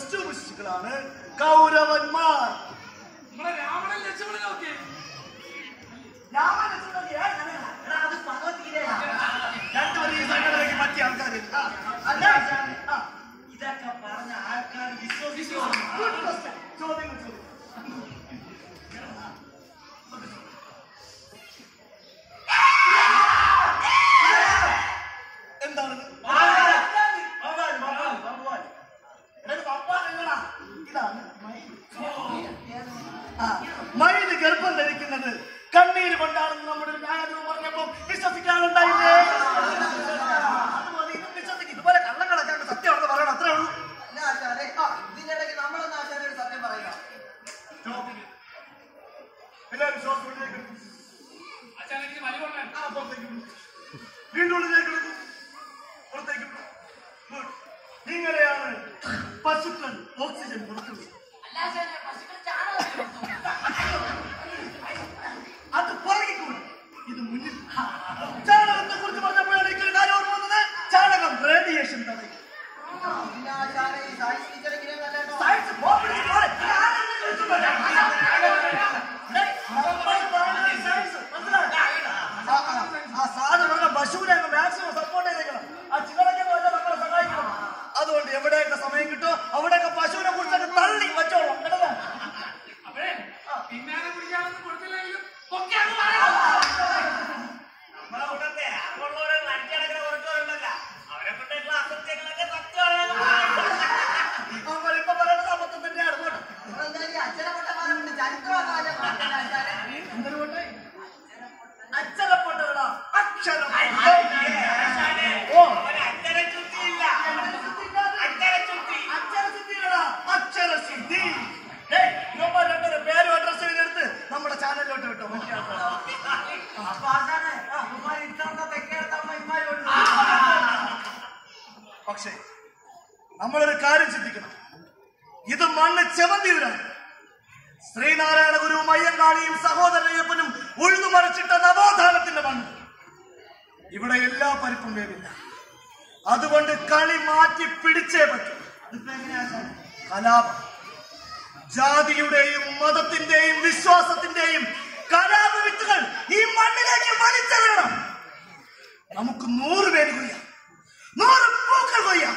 Plus two ശിശുക്കളാണ് കൗരവന്മാർ നമ്മളെ രാവണൻ ലക്ഷ്മണൻ നോക്കി രണ്ടുപേരും ഈ സംഘടനയ്ക്ക് പറ്റിയ ആൾക്കാര് ആ, അല്ല ആശാനെ, ഇതൊക്കെ പറഞ്ഞ ആൾക്കാർ വിശ്വസിക്കുമോ good question. ചോദ്യങ്ങൾ ചോദിക്കും എന്താണിത് ഇതാണ് മയിൽ. ആ, മയിൽ ഗർഭം ധരിക്കുന്നത് കണ്ണീര് കൊണ്ടാണെന്ന് നമ്മുടെ ഒരു ന്യായാധിപൻ പറഞ്ഞപ്പോ വിശ്വസിക്കാനുണ്ടായില്ലേ അതുപോലെ ഇതും വിശ്വസിക്കും ഇതുപോലെ കള്ളങ്ങളൊക്കെ സത്യമാണെന്ന് പറയണം അത്രേ ഉള്ളൂ അല്ല ആശാനെ ഇതിനിടയ്ക്ക് നമ്മളെന്ന് ആശാനെ ഒരു സത്യം പറയുക എല്ലാവരും ശ്വാസം ഉള്ളിലേക്ക് എടുക്കും. അച്ഛനെനിക്ക് മലി കൊണ്ടാണ് ആ, പുറത്തേക്ക് വിടും. വീണ്ടും ഉള്ളിലേക്ക് എടുക്കും. പുറത്തേക്ക് വിടും. Good. ഇങ്ങനെയാണ് പശുക്കൾ ഓക്സിജൻ പുറത്തുവിടുന്നത് അത് പുറകിക്കൂടെ ഇത് മുന്നിൽ ചാണകത്തെ കുറിച്ച് പറഞ്ഞപ്പോഴാണ് എനിക്കൊരു കാര്യം ഓർമ്മ വന്നത് ചാണകം റേഡിയേഷൻ തടയും പിന്നെ ആശാനെ ഈ സയൻസ് ടീച്ചർ ഇങ്ങനെ കണ്ടോ സയൻസ് ബോംബിലേക്ക് പോരെ. ഞാനൊന്നും ചോദിച്ചിട്ടില്ല. ഡേയ്, നമ്മൾ പറയുന്നത് സയൻസ്. മനസ്സിലായോ? ആ, ആ, ആ സാധു പറഞ്ഞ പശുവിനെ അങ്ങ് മാക്സിമം സപ്പോർട്ട് ചെയ്തേക്കണം ആ ചിലരൊക്കെ വല്ല നമ്മളെ സഹായിക്കണം അതുകൊണ്ട് എവിടെയൊക്കെ സമയം കിട്ടോ അവിടെയൊക്കെ പശുവിനെ കുറിച്ചൊക്കെ തള്ളി വെച്ചോളാം കേട്ടല്ലോ അപ്പഴേ പിന്നാലെ പിടിക്കാനൊന്നും കൊടുത്തില്ലെങ്കിലും ഒക്കെ അങ്ങ് പറയാം നമ്മളിപ്പോ പറയുന്നത് അബദ്ധത്തിന്റെ അടുത്തോട്ട് നമ്മളെന്തായാലും ഈ അച്ഛനപ്പെട്ടമാരെ കൊണ്ട് ചരിത്രമൊക്കെ വല്ല പറഞ്ഞില്ല ആശാനെ എന്തിനുകൊണ്ട് അക്ഷരപ്പെട്ടവരാ അക്ഷരം ഓ അക്ഷരസിദ്ധിയില്ലടാ, അക്ഷരസിദ്ധി. ഏയ്, ഇവന്മാർ രണ്ടുപേരും പേരും അഡ്രസ്സും ഇതെടുത്ത് നമ്മുടെ ചാനലിലോട്ട് വിട്ടോ മറ്റേ ആൾക്കാർ. അപ്പൊ ആശാനെ ഇവന്മാര് ഇത്തവണ തെക്കേടത്തവണ ഇമാരുണ്ട് പക്ഷേ നമ്മളൊരു കാര്യം ചിന്തിക്കണം ഇത് മണ്ണ് ചെവന്തിയൂരാണ് ശ്രീനാരായണ ഗുരുവും അയ്യങ്കാളിയും സഹോദരയ്യപ്പനും ഉഴുതുമറിച്ചിട്ട നവോത്ഥാനത്തിന്റെ മണ്ണ് ഇവിടെ എല്ലാ പരിപ്പും വേവില്ല അതുകൊണ്ട് കളി മാറ്റി പിടിച്ചേ പറ്റൂ അതിപ്പോ എങ്ങനെയാ സാറേ? കലാപം ജാതിയുടെയും മതത്തിന്റെയും വിശ്വാസത്തിന്റെയും കലാപ വിത്തുകൾ ഈ മണ്ണിലേക്ക് വലിച്ചെറിയണം നമുക്ക് നൂറ് പേര് കൊയ്യാം നൂറ് പൂക്കൾ കൊയ്യാം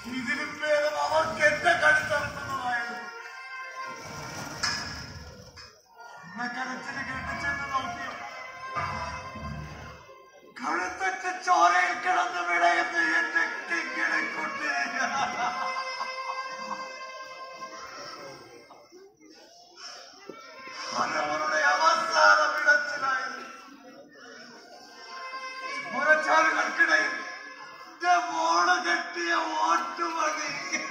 ഇതിലും ഭേദം അവർക്ക് എന്റെ കഴുത്തറുക്കുന്നതായിരുന്നു കരച്ചിന് കേട്ട് ചെന്ന് നോക്കിയോ കഴുത്തറ്റ ചോരയിൽ കിടന്ന് വിടയുന്ന എന്റെ കിങ്ങിണി കുട്ടി അതവരുടെ അവസാന വിടച്ചിലായിരുന്നു മുരച്ചാലുകൾക്കിടയിൽ എന്റെ മോള് കെട്ടിയ ഓട്ടുമണി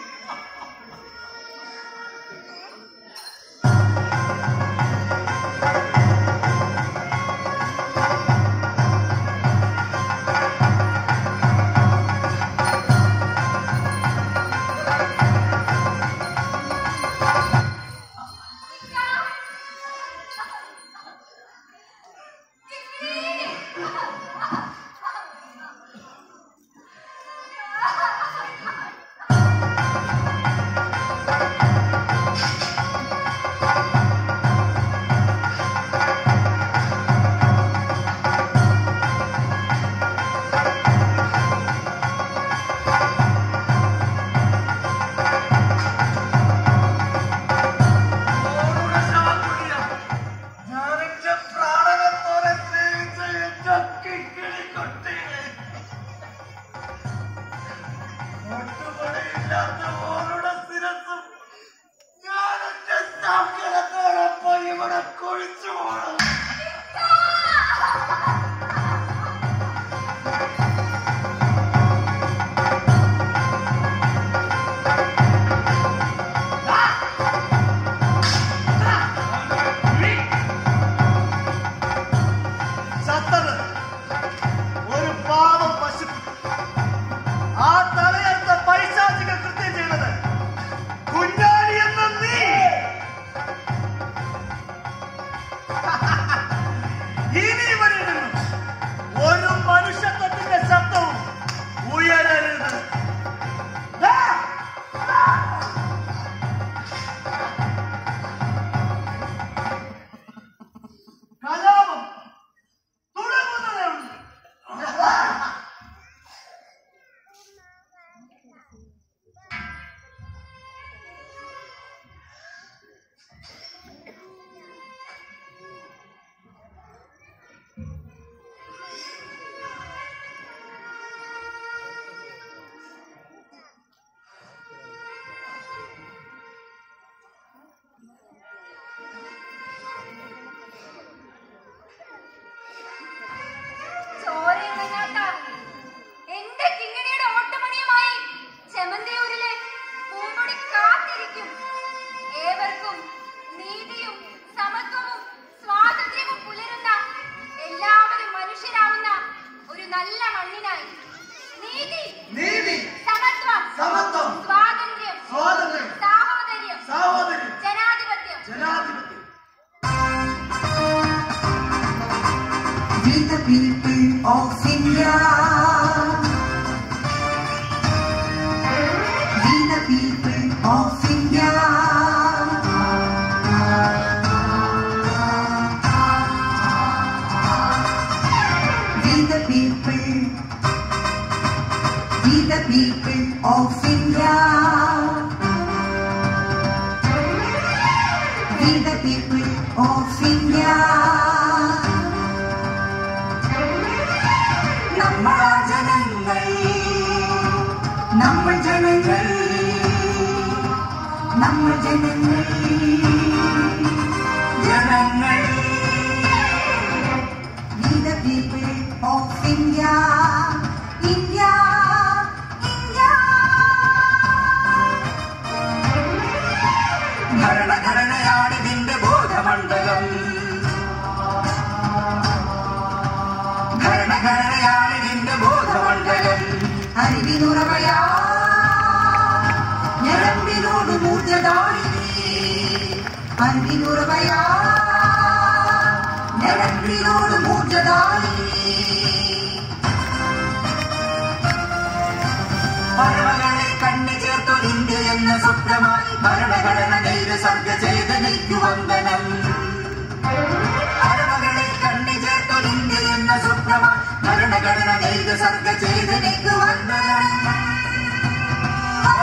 മോളുടെ ശവക്കുഴിയാ. ഞാനെന്റെ പ്രാണനെ പോലെ സ്നേഹിച്ച എന്റെ കിങ്ങിണി കുട്ടിയെ. ഒട്ടുപണിയില്ലാത്ത മോളുടെ ശിരസ്സും ഞാനെന്റെ സങ്കടത്തോടൊപ്പം ഇവിടെ കുഴിച്ചു പോണം ചത്തത് ഒരു പാവം പശു ആ തലയർത്ത പൈശാചിക കൃത്യം ചെയ്തത് കുഞ്ഞാലി എന്ന നീ ഇനി ഇവരിൽ നിന്നും ഒരു മനുഷ്യത്വത്തിന്റെ ശബ്ദവും ഉയരരുത് ആ! കലാപം തുടങ്ങുന്നതേ ഉള്ളൂ ചോരയിറങ്ങാത്ത എന്റെ കിങ്ങിണിയുടെ ഓട്ടമണിയുമായി ചെമന്തിയൂരിലെ പൂമ്പൊടി കാത്തിരിക്കും ഏവർക്കും നീതിയും സമത്വവും സ്വാതന്ത്ര്യവും പുലരുന്ന എല്ലാവരും മനുഷ്യരാവുന്ന ഒരു നല്ല മണ്ണിനായി നീതി നീതി സമത്വം സമത്വം സ്വാതന്ത്ര്യം സ്വാതന്ത്ര്യം സാഹോദര്യം സഹോദര്യം ജനാധിപത്യം ജനാധിപത്യം We the people of India. We the people of India. We the people. We the people of India. We the people of India. നമ്മൾ ജനങ്ങൾ നമ്മൾ ജനങ്ങൾ നമ്മൾ ജനങ്ങൾ ജനങ്ങൾ We the people of India, India, India. ഭരണഘടനയാണിതിന്റെ ബോധമണ്ഡലം ഭരണഘടനയാണിതിന്റെ ബോധമണ്ഡലം അറിവിനുറവയാ ഞരമ്പിനോട് മൂർജദായിനി അറിവിനുറവയാ ഞരമ്പിനോട് മൂർജദായിനി മരണങ്ങളെ കണ്ണു ചേർത്തൊരിന്ത്യ എന്ന സ്വപ്നമായി ഭരണഘടന നെയ്ത സർഗ ചേതനയ്ക്കു വന്ദനം മരണങ്ങളെ കണ്ണു ചേർത്തൊരിന്ത്യ എന്ന സ്വപ്നമായി ഭരണഘടന നെയ്ത സർഗ ചേതനയ്ക്കു വന്ദനം ആ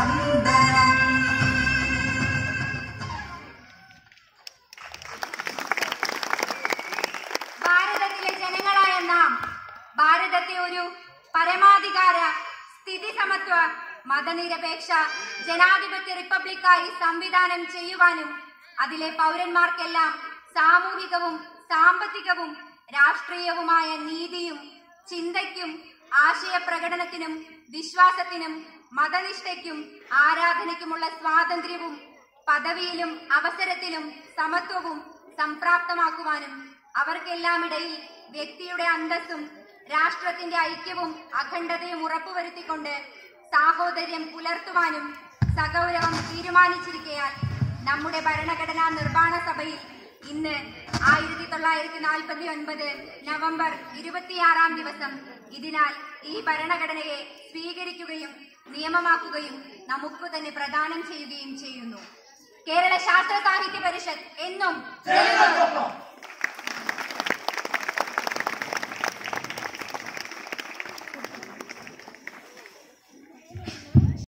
നാം ഭാരതത്തെ ഒരു പരമാധികാര സ്ഥിതി സമത്വ മതനിരപേക്ഷ ജനാധിപത്യ റിപ്പബ്ലിക്കായി സംവിധാനം ചെയ്യുവാനും അതിലെ പൗരന്മാർക്കെല്ലാം സാമൂഹികവും സാമ്പത്തികവും രാഷ്ട്രീയവുമായ നീതിയും ചിന്തയ്ക്കും ആശയപ്രകടനത്തിനും വിശ്വാസത്തിനും മതനിഷ്ഠയ്ക്കും ആരാധനയ്ക്കുമുള്ള സ്വാതന്ത്ര്യവും പദവിയിലും അവസരത്തിലും സമത്വവും സംപ്രാപ്തമാക്കുവാനും അവർക്കെല്ലാം ഇടയിൽ വ്യക്തിയുടെ അന്തസ്സും രാഷ്ട്രത്തിന്റെ ഐക്യവും അഖണ്ഡതയും ഉറപ്പുവരുത്തിക്കൊണ്ട് സാഹോദര്യം പുലർത്തുവാനും സഗൗരവം തീരുമാനിച്ചിരിക്കയാൽ നമ്മുടെ ഭരണഘടനാ നിർമ്മാണ സഭയിൽ ഇന്ന് ആയിരത്തി തൊള്ളായിരത്തി നാൽപ്പത്തി ഒൻപത് നവംബർ ഇരുപത്തിയാറാം ദിവസം ഇതിനാൽ ഈ ഭരണഘടനയെ സ്വീകരിക്കുകയും നിയമമാക്കുകയും നമുക്ക് തന്നെ പ്രദാനം ചെയ്യുകയും ചെയ്യുന്നു കേരള ശാസ്ത്ര സാഹിത്യ പരിഷത്ത് എന്നും ജനങ്ങൾക്കൊപ്പം